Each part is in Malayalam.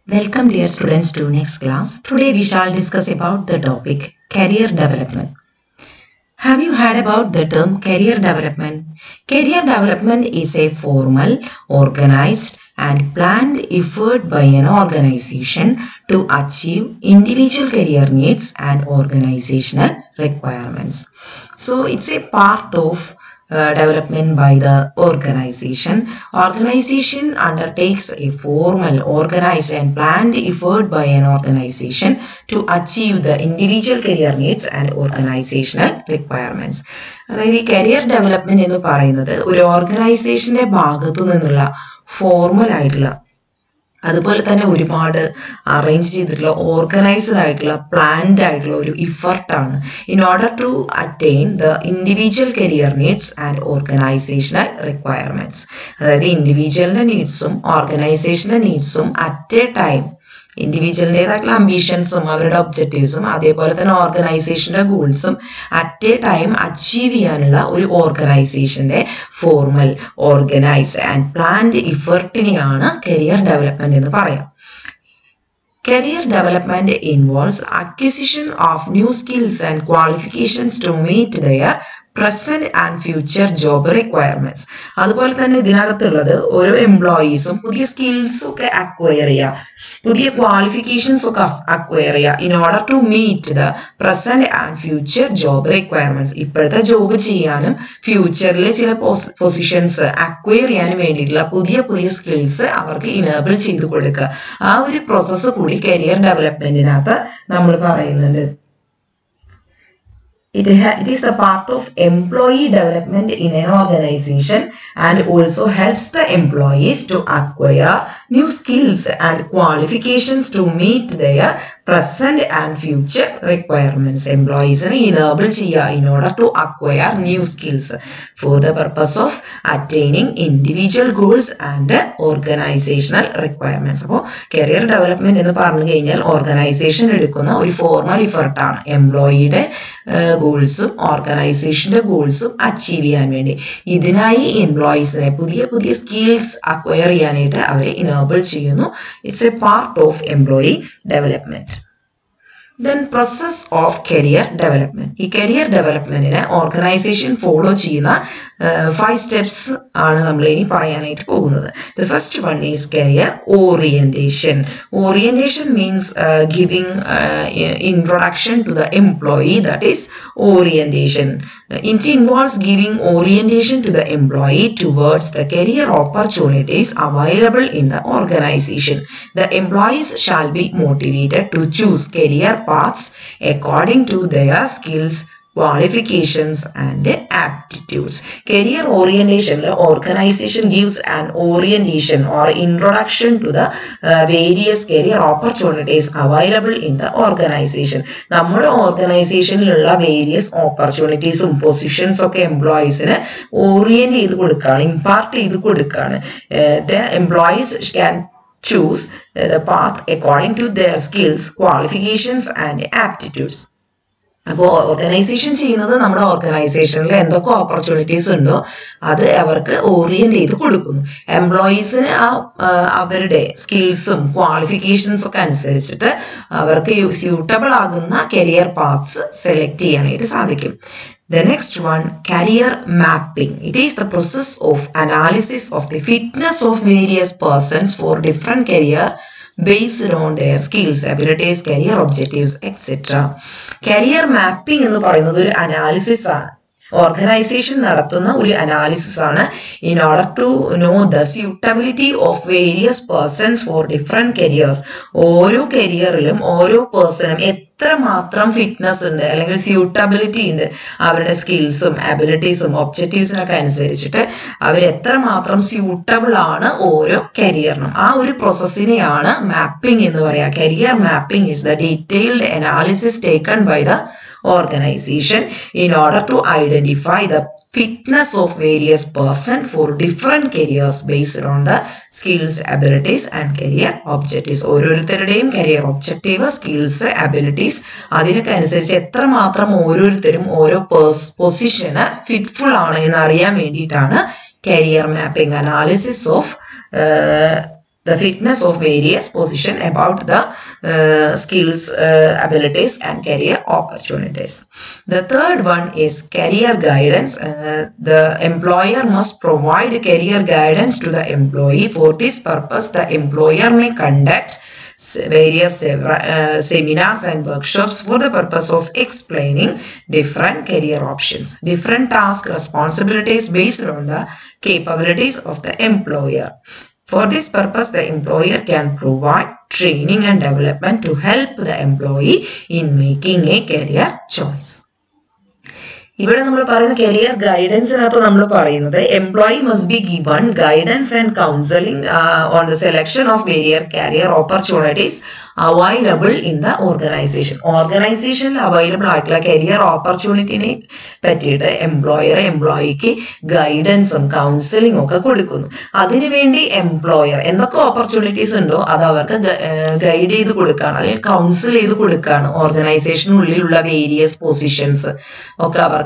Welcome dear students to next class. Today we shall discuss about the topic career development. Have you heard about the term career development? Career development is a formal, organized and planned effort by an organization to achieve individual career needs and organizational requirements. So it's a part of uh, development by the organization. Organization undertakes a formal, organized and planned effort by an organization to achieve the individual career needs and organizational requirements. അതായത് ഈ കരിയർ ഡെവലപ്മെന്റ് എന്ന് പറയുന്നത് ഒരു ഓർഗനൈസേഷന്റെ ഭാഗത്തു നിന്നുള്ള ഫോർമൽ ആയിട്ടുള്ള അതുപോലെ തന്നെ ഒരുപാട് അറേഞ്ച് ചെയ്തിട്ടുള്ള ഓർഗനൈസ്ഡ് ആയിട്ടുള്ള പ്ലാൻഡ് ആയിട്ടുള്ള ഒരു ഇഫർട്ടാണ് in order to attain the individual career needs and organisational requirements അതായത് ഇൻഡിവിജ്വലിന്റെ നീഡ്സും ഓർഗനൈസേഷന്റെ നീഡ്സും അറ്റ് എ ടൈം ഇൻഡിവിജ്വലിൻ്റെതായിട്ടുള്ള അംബീഷൻസും അവരുടെ ഒബ്ജക്റ്റീവ്സും അതേപോലെ തന്നെ ഓർഗനൈസേഷൻ്റെ ഗോൾസും അറ്റ് എ ടൈം അച്ചീവ് ചെയ്യാനുള്ള ഒരു ഓർഗനൈസേഷൻ്റെ ഫോർമൽ ഓർഗനൈസ്ഡ് ആൻഡ് പ്ലാൻഡ് ഇഫർട്ടിനെയാണ് കരിയർ ഡെവലപ്മെന്റ് എന്ന് പറയാം Career development involves acquisition of new skills and qualifications to meet their present and future job requirements അതുപോലെ തന്നെ ഇതിനകത്തുള്ളത് ഓരോ എംപ്ലോയീസും പുതിയ സ്കിൽസ് ഒക്കെ അക്വയർ ചെയ്യുക പുതിയ ക്വാളിഫിക്കേഷൻസ് ഒക്കെ അക്വയർ ചെയ്യുക in order to meet the present and future job requirements ഇപ്പോഴത്തെ ജോബ് ചെയ്യാനും ഫ്യൂച്ചറിൽ ചില പൊസിഷൻസ് അക്വയർ ചെയ്യാനും വേണ്ടിയിട്ടുള്ള പുതിയ പുതിയ സ്കിൽസ് അവർക്ക് ഇനേബിൾ ചെയ്ത് കൊടുക്കുക ആ ഒരു പ്രോസസ്സ് കൂടി കരിയർ ഡെവലപ്മെന്റിനകത്ത് നമ്മൾ പറയുന്നുണ്ട് it, it is a part of employee development in an organization and also helps the employees to acquire new skills and qualifications to meet their present and future requirements. Employees enable ചെയ്യുക in order to acquire new skills for the purpose of attaining individual goals and organizational requirements. അപ്പോൾ കരിയർ ഡെവലപ്മെന്റ് എന്ന് പറഞ്ഞു കഴിഞ്ഞാൽ ഓർഗനൈസേഷൻ എടുക്കുന്ന ഒരു ഫോർമൽ ഇഫർട്ടാണ് എംപ്ലോയിയുടെ ഗോൾസും ഓർഗനൈസേഷന്റെ ഗോൾസും അച്ചീവ് ചെയ്യാൻ വേണ്ടി ഇതിനായി എംപ്ലോയീസിനെ പുതിയ പുതിയ സ്കിൽസ് അക്വയർ ചെയ്യാനായിട്ട് അവരെ ഇനേബിൾ ചെയ്യുന്നു it's a part of employee development then process of career development ഈ കരിയർ ഡെവലപ്മെന്റിനെ ഓർഗനൈസേഷൻ ഫോളോ ചെയ്യുന്ന ഫൈവ് സ്റ്റെപ്സ് ആണ് നമ്മൾ ഇനി പറയാനായിട്ട് പോകുന്നത് the first one is career orientation orientation means giving introduction to the employee that is orientation it involves giving orientation to the employee towards the career opportunities available in the organization the employees shall be motivated to choose career paths according to their skills qualifications and aptitudes career orientation organization gives an orientation or introduction to the uh, various career opportunities available in the organization നമ്മുടെ ഓർഗനൈസേഷനിലുള്ള വേരിയസ് ഓപ്പർച്യൂണിറ്റീസും പൊസിഷൻസ് ഒക്കെ എംപ്ലോയീസിന് ഓറിയന്റ് ചെയ്ത് കൊടുക്കുകയാണ് ഇമ്പാർട്ട് ചെയ്ത് കൊടുക്കുകയാണ് the employees can choose the path according to their skills, qualifications and aptitudes. അപ്പോൾ ഓർഗനൈസേഷൻ ചെയ്യുന്നത് നമ്മുടെ ഓർഗനൈസേഷനിൽ എന്തൊക്കെ ഓപ്പർച്യൂണിറ്റീസ് ഉണ്ടോ അത് അവർക്ക് ഓറിയന്റ് ചെയ്ത് കൊടുക്കുന്നു എംപ്ലോയീസിന് ആ അവരുടെ സ്കിൽസും ക്വാളിഫിക്കേഷൻസും ഒക്കെ അനുസരിച്ചിട്ട് അവർക്ക് സ്യൂട്ടബിൾ ആകുന്ന കരിയർ പാത്സ് സെലക്ട് ചെയ്യാനായിട്ട് സാധിക്കും The next one, career mapping. It is the process of analysis of the fitness of various persons for different career based on their skills, abilities, career objectives, etc. Career mapping എന്ന് പറയുന്നത് ഒരു അനാലിസിസ് ആണ് ഓർഗനൈസേഷൻ നടത്തുന്ന ഒരു അനാലിസിസ് ആണ് in order to know the suitability of various persons for different careers ഓരോ കരിയറിലും ഓരോ പേഴ്സണും എത്രമാത്രം ഫിറ്റ്നസ് ഉണ്ട് അല്ലെങ്കിൽ സ്യൂട്ടബിലിറ്റി ഉണ്ട് അവരുടെ സ്കിൽസും അബിലിറ്റീസും ഒബ്ജക്റ്റീവ്സിനൊക്കെ അനുസരിച്ചിട്ട് അവർ എത്രമാത്രം സ്യൂട്ടബിൾ ആണ് ഓരോ കരിയറിനും ആ ഒരു പ്രോസസ്സിനെയാണ് മാപ്പിംഗ് എന്ന് പറയുക career mapping is the detailed analysis taken by the organization in order to identify the fitness of various person for different careers based on the skills abilities and career objectives ഓരോരുത്തരുടെയും കരിയർ ഒബ്ജക്റ്റീവ് സ്കിൽസ് അബിലിറ്റീസ് അതിനൊക്കെ അനുസരിച്ച് എത്രമാത്രം ഓരോരുത്തരും ഓരോ പൊസിഷന് ഫിറ്റ്ഫുൾ ആണ് എന്ന് അറിയാൻ വേണ്ടിയിട്ടാണ് career mapping analysis of the fitness of various position about the uh, skills, uh, abilities and career opportunities. The third one is career guidance. Uh, the employer must provide career guidance to the employee. For this purpose, the employer may conduct s- various sever- uh, seminars and workshops for the purpose of explaining different career options, different task responsibilities based on the capabilities of the employer. For this purpose, the employer can provide training and development to help the employee in making a career choice. ഇവിടെ നമ്മൾ പറയുന്ന കരിയർ ഗൈഡൻസിനകത്ത് നമ്മൾ പറയുന്നത് employee must be given guidance and counselling on the selection of various career opportunities available in the organization ഓർഗനൈസേഷനിൽ അവൈലബിൾ ആയിട്ടുള്ള കരിയർ ഓപ്പർച്യൂണിറ്റിനെ പറ്റിയിട്ട് എംപ്ലോയർ എംപ്ലോയിക്ക് ഗൈഡൻസും കൗൺസിലിംഗും ഒക്കെ കൊടുക്കുന്നു അതിനുവേണ്ടി എംപ്ലോയർ എന്തൊക്കെ ഓപ്പർച്യൂണിറ്റീസ് ഉണ്ടോ അത് അവർക്ക് ഗൈഡ് ചെയ്ത് കൊടുക്കുകയാണ് അല്ലെങ്കിൽ കൗൺസിൽ ചെയ്ത് കൊടുക്കുകയാണ് ഓർഗനൈസേഷനുള്ളിലുള്ള വേരിയസ് പൊസിഷൻസ് ഒക്കെ അവർക്ക്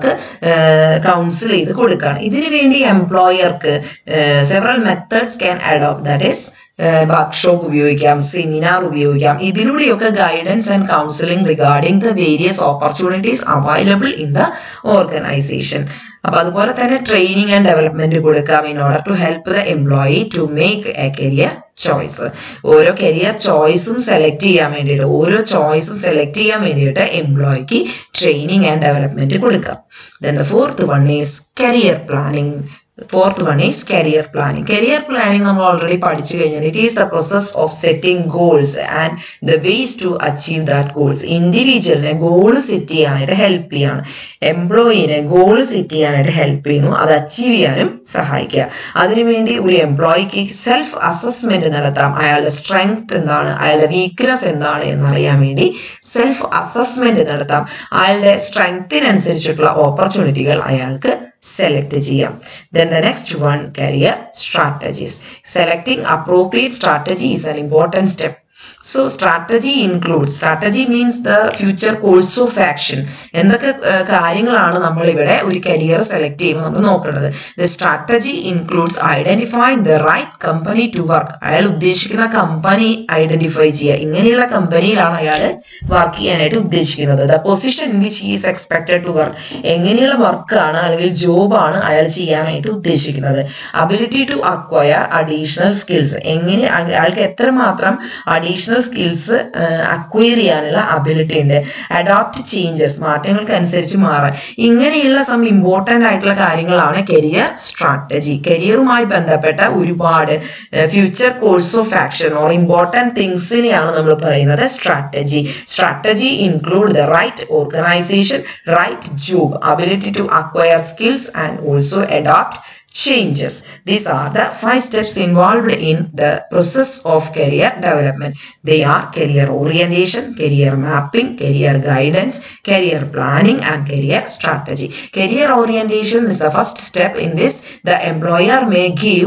കൗൺസിൽ ചെയ്ത് കൊടുക്കുകയാണ് ഇതിനു വേണ്ടി എംപ്ലോയർക്ക് several methods can adopt that is workshop ഉപയോഗിക്കാം സെമിനാർ ഉപയോഗിക്കാം ഇതിലൂടെയൊക്കെ guidance and counselling regarding the various opportunities available in the organization അപ്പൊ അതുപോലെ തന്നെ ട്രെയിനിങ് ആൻഡ് ഡെവലപ്മെന്റ് കൊടുക്കാം in order to help the employee to make a career choice ഓരോ കരിയർ ചോയ്സും സെലക്ട് ചെയ്യാൻ വേണ്ടിയിട്ട് ഓരോ ചോയ്സും സെലക്ട് ചെയ്യാൻ വേണ്ടിയിട്ട് എംപ്ലോയിക്ക് ട്രെയിനിങ് ആൻഡ് ഡെവലപ്മെന്റ് കൊടുക്കാം then the fourth one is career planning fourth one is career planning career planning നമ്മൾ ഓൾറെഡി പഠിച്ചു കഴിഞ്ഞാൽ it is the process of setting goals and the ways to achieve that goals ഇൻഡിവിജ്വലിനെ ഗോൾ സെറ്റ് ചെയ്യാനായിട്ട് ഹെൽപ്പ് ചെയ്യാണ് എംപ്ലോയിനെ ഗോൾ സെറ്റ് ചെയ്യാനായിട്ട് ഹെൽപ്പ് ചെയ്യുന്നു അത് അച്ചീവ് ചെയ്യാനും സഹായിക്കുക അതിനുവേണ്ടി ഒരു എംപ്ലോയിക്ക് സെൽഫ് അസസ്മെന്റ് നടത്താം അയാളുടെ സ്ട്രെങ്ത് എന്താണ് അയാളുടെ വീക്ക്നെസ് എന്താണ് എന്നറിയാൻ വേണ്ടി സെൽഫ് അസസ്മെന്റ് നടത്താം അയാളുടെ സ്ട്രെങ്തിനനുസരിച്ചിട്ടുള്ള ഓപ്പർച്യൂണിറ്റികൾ അയാൾക്ക് സെലക്ട് ചെയ്യാം then the next one career strategies selecting appropriate strategy is an important step so strategy include strategy means the future course of action എന്തൊക്കെ ഏർ, കാര്യങ്ങളാണ് നമ്മൾ ഇവിടെ ഒരു കരിയർ സെലക്ട് ചെയ്യുമ്പോൾ നമ്മൾ നോക്കേണ്ടത് the strategy includes identifying the right company to work അയാൾ ഉദ്ദേശിക്കുന്ന കമ്പനി ഐഡന്റിഫൈ ചെയ്യുക ഇങ്ങനെയുള്ള കമ്പനിയിലാണ് അയാൾ വർക്ക് ചെയ്യാനായിട്ട് ഉദ്ദേശിക്കുന്നത് the position in which is expected to work എങ്ങനെയുള്ള വർക്കാണ് അല്ലെങ്കിൽ ജോബാണ് അയാൾ ചെയ്യാനായിട്ട് ഉദ്ദേശിക്കുന്നത് ability to acquire additional skills എങ്ങനെ അയ- അയാൾക്ക് എത്രമാത്രം അഡീഷണൽ സ്കിൽസ് അക്വയർ ചെയ്യാനുള്ള അബിലിറ്റി ഉണ്ട് അഡോപ്റ്റ് ചേഞ്ചസ് മാറ്റങ്ങൾക്കനുസരിച്ച് മാറാൻ ഇങ്ങനെയുള്ള സം ഇമ്പോർട്ടൻ്റ് ആയിട്ടുള്ള കാര്യങ്ങളാണ് കരിയർ സ്ട്രാറ്റജി കരിയറുമായി ബന്ധപ്പെട്ട ഒരുപാട് future course of action or important തിങ്സിനെയാണ് നമ്മൾ പറയുന്നത് strategy strategy include the right organization right job ability to acquire skills and also adopt changes. These are the five steps involved in the process of career development. They are career orientation, career mapping, career guidance, career planning, and career strategy. Career orientation is the first step in this. The employer may give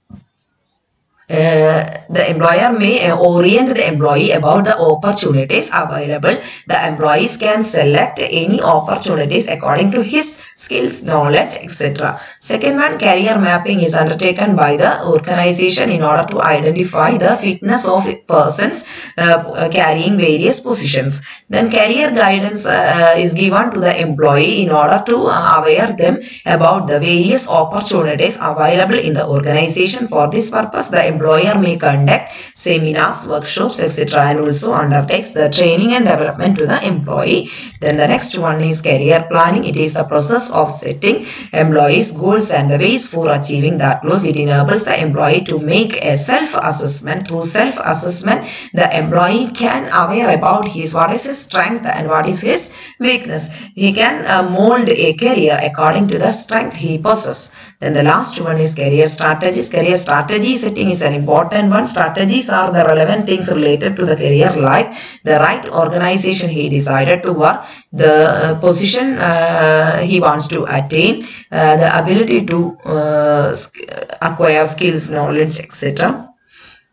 uh, the employer may uh, orient the employee about the opportunities available. The employees can select any opportunities according to his skills, knowledge, etc. Second one, career mapping is undertaken by the organization in order to identify the fitness of persons uh, carrying various positions. Then career guidance uh, is given to the employee in order to uh, aware them about the various opportunities available in the organization. For this purpose, the employer may conduct seminars, workshops, etc. and also undertakes the training and development to the employee. Then the next one is career planning. It is the process of setting employees' goals and the ways for achieving that goals. It enables the employee to make a self-assessment. Through self-assessment, the employee can aware about his what is his strength and what is his weakness. He can uh, mold a career according to the strength he possesses. Then the last one is career strategies. Career strategy setting is an important one. Strategies are the relevant things related to the career like the right organization he decided to work, the uh, position uh, he wants to attain, uh, the ability to uh, sk- acquire skills, knowledge, etc.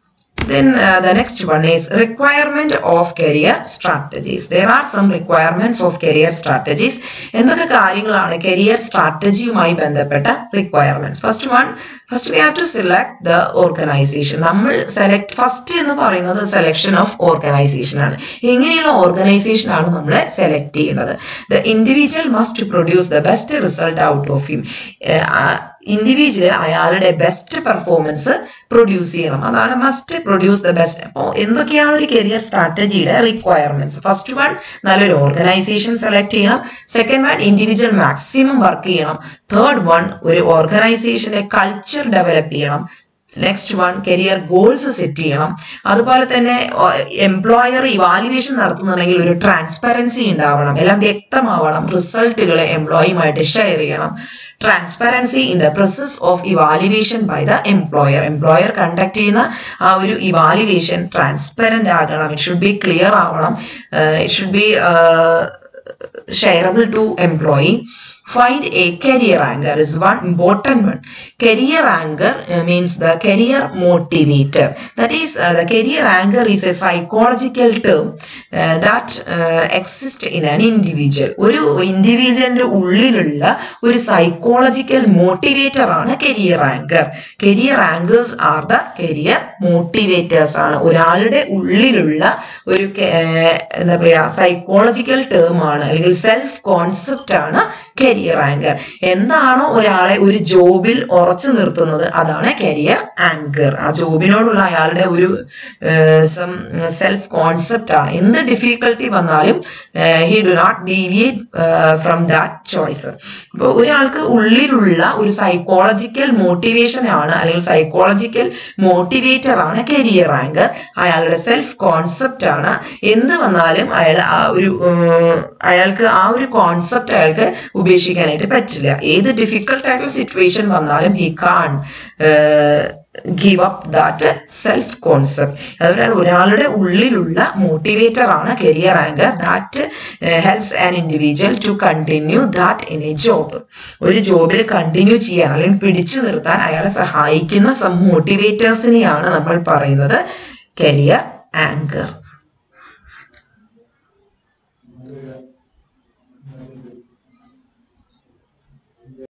Then uh, the next one is requirement of career strategies. There are some requirements of career strategies. എന്തൊക്കെ കാര്യങ്ങളാണ് കരിയർ സ്ട്രാറ്റജിയുമായി ബന്ധപ്പെട്ട requirements first one first we have to select the organization നമ്മൾ സെലക്ട് ഫസ്റ്റ് എന്ന് പറയുന്നത് സെലക്ഷൻ ഓഫ് ഓർഗനൈസേഷൻ ആണ് എങ്ങനെയുള്ള ഓർഗനൈസേഷൻ ആണ് നമ്മൾ സെലക്ട് ചെയ്യേണ്ടത് the individual must produce the best result out of him individual അയാളുടെ ബെസ്റ്റ് പെർഫോമൻസ് പ്രൊഡ്യൂസ് ചെയ്യണം അതാണ് മസ്റ്റ് പ്രൊഡ്യൂസ് ദ ബെസ്റ്റ് അപ്പോൾ എന്തൊക്കെയാണ് ഒരു കരിയർ സ്ട്രാറ്റജിയുടെ റിക്വയർമെന്റ്സ് ഫസ്റ്റ് വൺ നല്ലൊരു ഓർഗനൈസേഷൻ സെലക്ട് ചെയ്യണം second one individual maximum work ചെയ്യണം തേർഡ് വൺ ഒരു ഓർഗനൈസേഷന്റെ കൾച്ചർ ഡെവലപ്പ് ചെയ്യണം next one career goals set ചെയ്യണം അതുപോലെ തന്നെ എംപ്ലോയർ ഇവാലുവേഷൻ നടത്തുന്നുണ്ടെങ്കിൽ ഒരു ട്രാൻസ്പെറൻസി ഉണ്ടാവണം എല്ലാം വ്യക്തമാവണം റിസൾട്ടുകൾ എംപ്ലോയിയുമായിട്ട് ഷെയർ ചെയ്യണം transparency in the process of evaluation by the employer employer conduct ചെയ്യുന്ന ആ ഒരു ഇവാലുവേഷൻ ട്രാൻസ്പെറന്റ് ആകണം ഇറ്റ് ഷുഡ് ബി ക്ലിയർ ആവണം it should be shareable to employee find a career anchor is one important one career anchor uh, means the career motivator that is uh, the career anchor is a psychological term uh, that uh, exists in an individual ഒരു ഇൻഡിവിജ്വലിന്റെ ഉള്ളിലുള്ള ഒരു സൈക്കോളജിക്കൽ മോട്ടിവേറ്റർ ആണ് career anchor career anchors are the career motivators ആണ് ഒരാളുടെ ഉള്ളിലുള്ള ഒരു എന്താ പറയാ സൈക്കോളജിക്കൽ ടേം ആണ് അല്ലെങ്കിൽ സെൽഫ് കോൺസെപ്റ്റ് ആണ് കരിയർ ആങ്കർ എന്താണോ ഒരാളെ ഒരു ജോബിൽ ഉറച്ചു നിർത്തുന്നത് അതാണ് കരിയർ ആങ്കർ ആ ജോബിനോടുള്ള അയാളുടെ ഒരു സം സെൽഫ് കോൺസെപ്റ്റ് ആണ് എന്ത് ഡിഫിക്കൽട്ടി വന്നാലും he do not deviate from that choice അപ്പോൾ ഒരാൾക്ക് ഉള്ളിലുള്ള ഒരു സൈക്കോളജിക്കൽ മോട്ടിവേഷൻ ആണ് അല്ലെങ്കിൽ സൈക്കോളജിക്കൽ മോട്ടിവേറ്റർ ആണ് കരിയർ ആങ്കർ അയാളുടെ സെൽഫ് കോൺസെപ്റ്റ് ആണ് എന്ത് വന്നാലും അയാൾ ആ ഒരു അയാൾക്ക് ആ ഒരു കോൺസെപ്റ്റ് അയാൾക്ക് ഉപേക്ഷിക്കാനായിട്ട് പറ്റില്ല ഏത് ഡിഫിക്കൽട്ട് ആയിട്ടുള്ള സിറ്റുവേഷൻ വന്നാലും he can't give up that self concept അതുപോലെ ഒരാളുടെ ഉള്ളിലുള്ള മോട്ടിവേറ്റർ ആണ് career anchor that helps an individual to continue that in a job ഒരു ജോബിൽ കണ്ടിന്യൂ ചെയ്യാൻ അല്ലെങ്കിൽ പിടിച്ചു നിർത്താൻ അയാളെ സഹായിക്കുന്ന സം മോട്ടിവേറ്റേഴ്സിനെയാണ് നമ്മൾ പറയുന്നത് കരിയർ ആങ്കർ